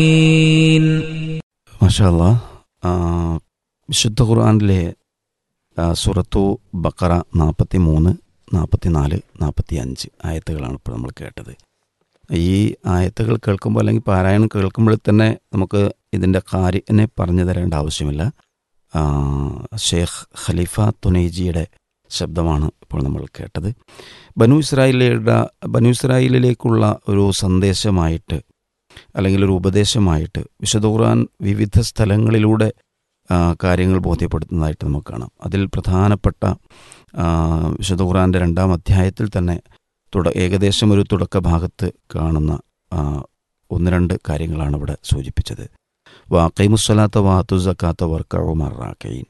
മാഷാല്ല വിശുദ്ധ ഖുർആാനിലെ ആ, സൂറത്തു ബക്കറ നാൽപ്പത്തി മൂന്ന് നാൽപ്പത്തി നാല് നാൽപ്പത്തി അഞ്ച് ആയത്തുകളാണ് ഇപ്പോൾ നമ്മൾ കേട്ടത് ഈ ആയത്തുകൾ കേൾക്കുമ്പോൾ അല്ലെങ്കിൽ പാരായണം കേൾക്കുമ്പോൾ തന്നെ നമുക്ക് ഇതിൻ്റെ കാര്യനെ പറഞ്ഞു തരേണ്ട ആവശ്യമില്ല ആ, ഷേഖ് ഖലീഫ തുനൈജിയുടെ ശബ്ദമാണ് ഇപ്പോൾ നമ്മൾ കേട്ടത് ബനു ഇസ്രായേലിയുടെ ബനു ഇസ്രായേലിലേക്കുള്ള ഒരു സന്ദേശമായിട്ട് അല്ലെങ്കിൽ ഒരു ഉപദേശമായിട്ട് വിശുദ്ധ ഖുർആൻ വിവിധ സ്ഥലങ്ങളിലൂടെ ആ, കാര്യങ്ങൾ ബോധ്യപ്പെടുത്തുന്നതായിട്ട് നമുക്ക് കാണാം അതിൽ പ്രധാനപ്പെട്ട ആ, വിശുദ്ധ ഖുർആൻ്റെ രണ്ടാം അധ്യായത്തിൽ തന്നെ തുട ഏകദേശം ഒരു തുടക്ക ഭാഗത്ത് കാണുന്ന ആ, ഒന്ന് രണ്ട് കാര്യങ്ങളാണ് ഇവിടെ സൂചിപ്പിച്ചത് വാക്കൈമുസ്വലാത്ത വാത്തു സക്കാത്ത വർക്കഴുമറാക്കൈൻ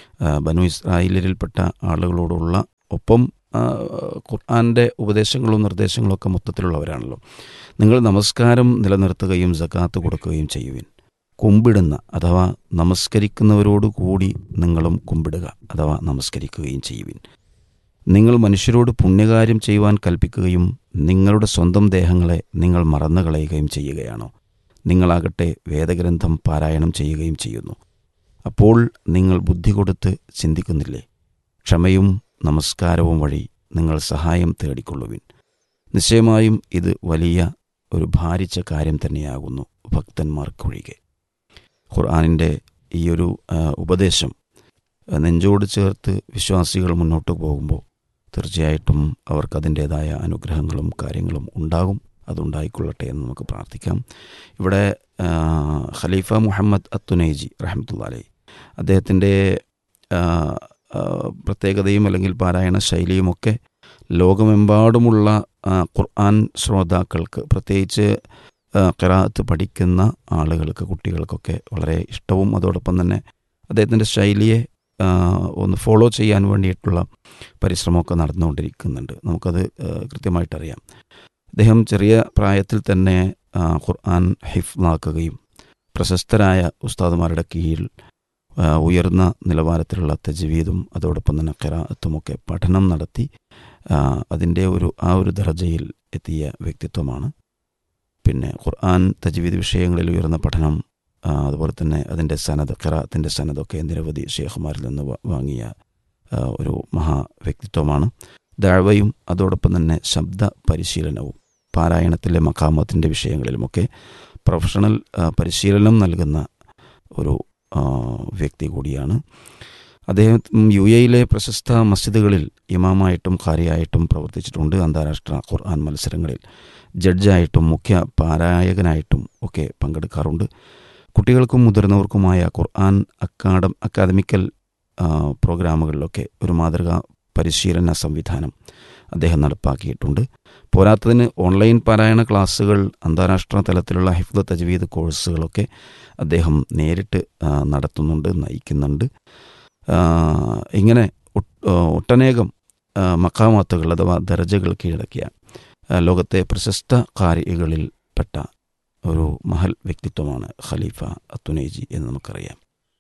ബനു ഇസ്രായേലിൽപ്പെട്ട ആളുകളോടുള്ള ഒപ്പം ആ, ഖുർആൻ്റെ ഉപദേശങ്ങളും നിർദ്ദേശങ്ങളും ഒക്കെ മൊത്തത്തിലുള്ളവരാണല്ലോ നിങ്ങൾ നമസ്കാരം നിലനിർത്തുകയും സക്കാത്ത് കൊടുക്കുകയും ചെയ്യുവിൻ കുമ്പിടുന്ന അഥവാ നമസ്കരിക്കുന്നവരോട് കൂടി നിങ്ങളും കുമ്പിടുക അഥവാ നമസ്കരിക്കുകയും ചെയ്യുവിൻ നിങ്ങൾ മനുഷ്യരോട് പുണ്യകാര്യം ചെയ്യുവാൻ കൽപ്പിക്കുകയും നിങ്ങളുടെ സ്വന്തം ദേഹങ്ങളെ നിങ്ങൾ മറന്നു കളയുകയും ചെയ്യുകയാണോ നിങ്ങളാകട്ടെ വേദഗ്രന്ഥം പാരായണം ചെയ്യുകയും ചെയ്യുന്നു അപ്പോൾ നിങ്ങൾ ബുദ്ധി കൊടുത്ത് ചിന്തിക്കുന്നില്ലേ ക്ഷമയും നമസ്കാരവും വഴി നിങ്ങൾ സഹായം തേടിക്കൊള്ളുവിൻ നിശ്ചയമായും ഇത് വലിയ ഒരു ഭാരിച്ച കാര്യം തന്നെയാകുന്നു ഭക്തന്മാർക്കൊഴികെ ഖുർആാനിൻ്റെ ഈ ഒരു ആ, ഉപദേശം ആ, നെഞ്ചോട് ചേർത്ത് വിശ്വാസികൾ മുന്നോട്ട് പോകുമ്പോൾ തീർച്ചയായിട്ടും അവർക്കതിൻ്റേതായ അനുഗ്രഹങ്ങളും കാര്യങ്ങളും ഉണ്ടാകും അതുണ്ടായിക്കൊള്ളട്ടെ എന്ന് നമുക്ക് പ്രാർത്ഥിക്കാം ഇവിടെ ആ, ഖലീഫ മുഹമ്മദ് അത്തുനൈജി റഹമത്തുള്ള അലൈ അദ്ദേഹത്തിൻ്റെ ആ, ആ, പ്രത്യേകതയും അല്ലെങ്കിൽ പാരായണ ശൈലിയുമൊക്കെ ലോകമെമ്പാടുമുള്ള ആ, ഖുർആൻ ശ്രോതാക്കൾക്ക് പ്രത്യേകിച്ച് ആ, ഖിറാഅത്ത് പഠിക്കുന്ന ആളുകൾക്ക് കുട്ടികൾക്കൊക്കെ വളരെ ഇഷ്ടവും അതോടൊപ്പം തന്നെ അദ്ദേഹത്തിൻ്റെ ശൈലിയെ ആ, ഒന്ന് ഫോളോ ചെയ്യാൻ വേണ്ടിയിട്ടുള്ള പരിശ്രമമൊക്കെ നടന്നുകൊണ്ടിരിക്കുന്നുണ്ട് നമുക്കത് ആ, കൃത്യമായിട്ടറിയാം അദ്ദേഹം ചെറിയ പ്രായത്തിൽ തന്നെ ആ, ഖുർആൻ ഹിഫ്ലാക്കുകയും പ്രശസ്തരായ ഉസ്താദുമാരുടെ കീഴിൽ ആ, ഉയർന്ന നിലവാരത്തിലുള്ള തജ്വീദും അതോടൊപ്പം തന്നെ ഖിറാഅത്തുമൊക്കെ പഠനം നടത്തി ആ, അതിൻ്റെ ഒരു ആ ഒരു ദർജയിൽ എത്തിയ വ്യക്തിത്വമാണ് പിന്നെ ഖുർആൻ തജ്വീദ് വിഷയങ്ങളിൽ ഉയർന്ന പഠനം ആ, അതുപോലെ തന്നെ അതിൻ്റെ സനത് ഖിറാത്തിൻ്റെ സനതൊക്കെ നിരവധി ഷേഖുമാരിൽ നിന്ന് വാ- വാങ്ങിയ ആ, ഒരു മഹാ വ്യക്തിത്വമാണ് ദഴവയും അതോടൊപ്പം തന്നെ ശബ്ദ പരിശീലനവും പാരായണത്തിലെ മക്കാമത്തിൻ്റെ വിഷയങ്ങളിലുമൊക്കെ പ്രൊഫഷണൽ ആ, പരിശീലനം നൽകുന്ന ഒരു ആ, വ്യക്തി കൂടിയാണ് അദ്ദേഹം യു എയിലെ പ്രശസ്ത മസ്ജിദുകളിൽ ഇമാമായിട്ടും ഖാരിയായിട്ടും പ്രവർത്തിച്ചിട്ടുണ്ട് അന്താരാഷ്ട്ര ഖുർആൻ മത്സരങ്ങളിൽ ജഡ്ജായിട്ടും മുഖ്യ പാരായകനായിട്ടും ഒക്കെ പങ്കെടുക്കാറുണ്ട് കുട്ടികൾക്കും മുതിർന്നവർക്കുമായ ഖുർആൻ അക്കാഡം അക്കാദമിക്കൽ ആ, പ്രോഗ്രാമുകളിലൊക്കെ ഒരു മാതൃകാ പരിശീലന സംവിധാനം അദ്ദേഹം നടപ്പാക്കിയിട്ടുണ്ട് പോരാത്തതിന് ഓൺലൈൻ പാരായണ ക്ലാസ്സുകൾ അന്താരാഷ്ട്ര തലത്തിലുള്ള ഹിഫ്ദ തജ്വീദ് കോഴ്സുകളൊക്കെ അദ്ദേഹം നേരിട്ട് ആ, നടത്തുന്നുണ്ട് നയിക്കുന്നുണ്ട് ആ, ഇങ്ങനെ ഒട്ട്- ആ, ഒട്ടനേകം ആ, മക്കാമാത്തുകൾ അഥവാ ദർജകൾ കീഴടക്കിയ ആ, ലോകത്തെ പ്രശസ്ത കാരികളിൽ പെട്ട ഒരു മഹൽ വ്യക്തിത്വമാണ് ഖലീഫ അത്തുനേജി എന്ന് നമുക്കറിയാം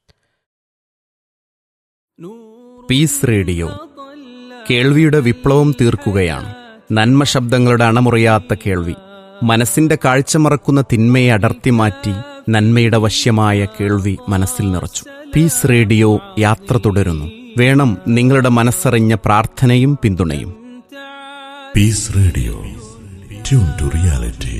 പീസ് റേഡിയോ കേൾവിയുടെ വിപ്ലവം തീർക്കുകയാണ് നന്മ ശബ്ദങ്ങളുടെ അണമുറിയാത്ത കേൾവി മനസ്സിന്റെ കാഴ്ച മറക്കുന്ന തിന്മയെ അടർത്തി മാറ്റി നന്മയുടെ വശ്യമായ കേൾവി മനസ്സിൽ നിറച്ചു പീസ് റേഡിയോ യാത്ര തുടരുന്നു വേണം നിങ്ങളുടെ മനസ്സറിഞ്ഞ പ്രാർത്ഥനയും പിന്തുണയും Peace Radio. Tune to reality.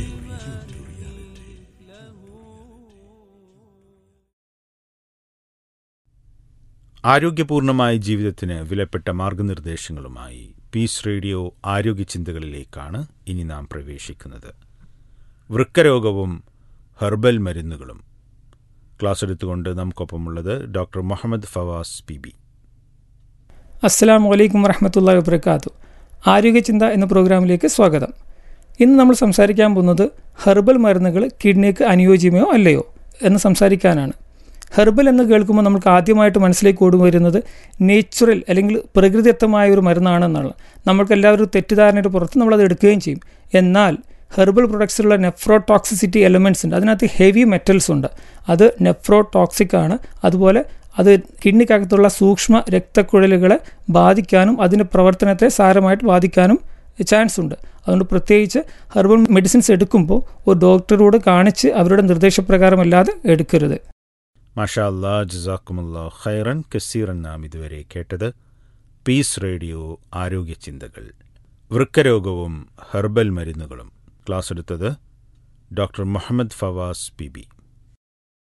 ആരോഗ്യപൂർണമായ ജീവിതത്തിന് വിലപ്പെട്ട മാർഗനിർദ്ദേശങ്ങളുമായി പീസ് റേഡിയോ ആരോഗ്യ ചിന്തകളിലേക്കാണ് ഇനി നാം പ്രവേശിക്കുന്നത് വൃക്കരോഗവും ഹെർബൽ മരുന്നുകളും ക്ലാസ് എടുത്തുകൊണ്ട് നമുക്കൊപ്പമുള്ളത് doctor Muhammad Fawaz P B അസ്സലാം വലൈക്കും വറഹമത്തല്ലാ വബർക്കാത്തു ആരോഗ്യചിന്ത എന്ന പ്രോഗ്രാമിലേക്ക് സ്വാഗതം ഇന്ന് നമ്മൾ സംസാരിക്കാൻ പോകുന്നത് ഹെർബൽ മരുന്നുകൾ കിഡ്നിക്ക് അനുയോജ്യമോ അല്ലയോ എന്ന് സംസാരിക്കാനാണ് ഹെർബൽ എന്ന് കേൾക്കുമ്പോൾ നമുക്ക് ആദ്യമായിട്ട് മനസ്സിലേക്ക് ഓടി വരുന്നത് നേച്ചുറൽ അല്ലെങ്കിൽ പ്രകൃതിദത്തമായ ഒരു മരുന്നാണെന്നുള്ളത് നമ്മൾക്ക് എല്ലാവരും തെറ്റിദ്ധാരണയുടെ പുറത്ത് നമ്മളത് എടുക്കുകയും ചെയ്യും എന്നാൽ ഹെർബൽ പ്രൊഡക്ട്സിലുള്ള നെഫ്രോടോക്സിസിറ്റി എലമെൻറ്റ്സ് ഉണ്ട് അതിനകത്ത് ഹെവി മെറ്റൽസ് ഉണ്ട് അത് നെഫ്രോടോക്സിക് ആണ് അതുപോലെ അത് കിഡ്നിക്കകത്തുള്ള സൂക്ഷ്മ രക്തക്കുഴലുകളെ ബാധിക്കാനും അതിൻ്റെ പ്രവർത്തനത്തെ സാരമായിട്ട് ബാധിക്കാനും ചാൻസ് ഉണ്ട് അതുകൊണ്ട് പ്രത്യേകിച്ച് ഹെർബൽ മെഡിസിൻസ് എടുക്കുമ്പോൾ ഒരു ഡോക്ടറോട് കാണിച്ച് അവരുടെ നിർദ്ദേശപ്രകാരമല്ലാതെ എടുക്കരുത് മാഷാ അല്ലാ ജസാക്കുമുല്ലാ ഖൈറൻ കസീറൻ നാം ഇതുവരെ കേട്ടത് പീസ് റേഡിയോ ആരോഗ്യ ചിന്തകൾ വൃക്കരോഗവും ഹെർബൽ മരുന്നുകളും ക്ലാസ് എടുത്തത് doctor Muhammad Fawaz P B